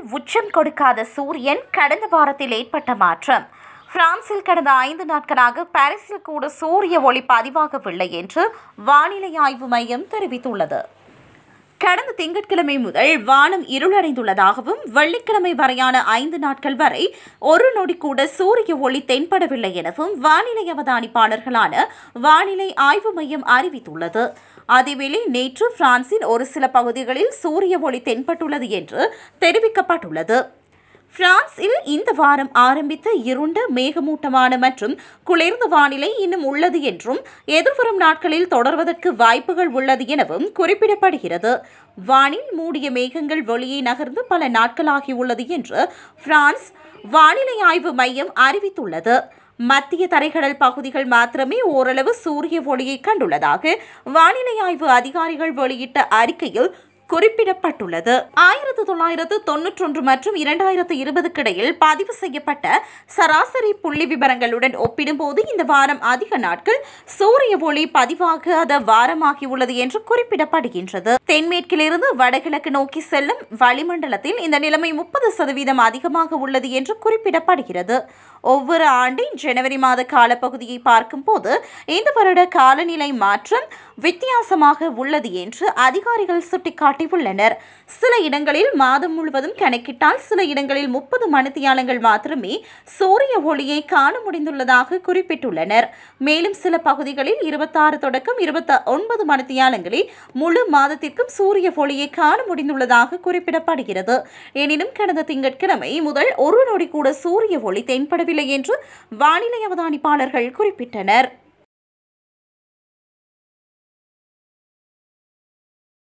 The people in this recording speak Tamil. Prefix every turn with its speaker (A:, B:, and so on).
A: உச்சம் கொடுக்காத சூரியன் கடந்த வாரத்தில் ஏற்பட்ட மாற்றம் பிரான்சில் கடந்த ஐந்து நாட்களாக பாரிஸில் கூட சூரிய ஒளி பதிவாகவில்லை என்று வானிலை ஆய்வு மையம் தெரிவித்துள்ளது கடந்த திங்கட்கிழமை முதல் வானம் இருளடைந்துள்ளதாகவும் வெள்ளிக்கிழமை வரையான ஐந்து நாட்கள் வரை ஒரு நொடி கூட சூரிய ஒளி தென்படவில்லை எனவும் வானிலை அவதானிப்பாளர்களான வானிலை ஆய்வு மையம் அறிவித்துள்ளது அதேவேளை நேற்று பிரான்சின் ஒரு சில பகுதிகளில் சூரிய ஒளி தென்பட்டுள்ளது என்று தெரிவிக்கப்பட்டுள்ளது பிரான்சில் இந்த வாரம் ஆரம்பித்த இருண்ட மேகமூட்டமான மற்றும் குளிர்ந்த வானிலை இன்னும் உள்ளது என்றும் எதிர்வரும் நாட்களில் தொடர்வதற்கு வாய்ப்புகள் உள்ளது எனவும் குறிப்பிடப்படுகிறது வானில் மூடிய மேகங்கள் வெளியே நகர்ந்து பல நாட்களாகியுள்ளது என்று பிரான்ஸ் வானிலை ஆய்வு மையம் அறிவித்துள்ளது மத்திய தரைக்கடல் பகுதிகள் மாத்திரமே ஓரளவு சூரிய ஒளியை கண்டுள்ளதாக வானிலை ஆய்வு அதிகாரிகள் வெளியிட்ட அறிக்கையில் குறிப்பிடப்பட்டுள்ளது ஆயிரத்து தொள்ளாயிரத்து தொன்னூற்றொன்று மற்றும் இரண்டாயிரத்து இருபதுக்கு இடையில் பதிவு செய்யப்பட்ட சராசரி புள்ளி விவரங்களுடன் ஒப்பிடும்போது இந்த வாரம் அதிக நாட்கள் சூரிய ஒளி பதிவாகாத வாரமாகியுள்ளது என்று குறிப்பிடப்படுகின்றது தென்மேற்கிலிருந்து வடகிழக்கு நோக்கி செல்லும் வளிமண்டலத்தில் இந்த நிலைமை முப்பது சதவீதம் அதிகமாக உள்ளது என்று குறிப்பிடப்படுகிறது ஒவ்வொரு ஆண்டின் ஜனவரி மாத காலப்பகுதியை பார்க்கும்போது இந்த வருட காலநிலை மாற்றம் வித்தியாசமாக உள்ளது என்று அதிகாரிகள் சுட்டிக்காட்டியுள்ளனர் சில இடங்களில் மாதம் முழுவதும் கணக்கிட்டால் சில இடங்களில் முப்பது மணித்தியாலங்கள் மாத்திரமே சூரிய ஒளியை காண முடிந்துள்ளதாக குறிப்பிட்டுள்ளனர் மேலும் சில பகுதிகளில் இருபத்தாறு தொடக்கம் இருபத்தி ஒன்பது மணித்தியாலங்களில் முழு மாதத்திற்கும் சூரிய ஒளியை காண முடிந்துள்ளதாக குறிப்பிடப்படுகிறது எனினும் கடந்த திங்கட்கிழமை முதல் ஒரு நொடி கூட சூரிய ஒளி தென்படவில்லை என்று வானிலை அவதானிப்பாளர்கள் குறிப்பிட்டனர்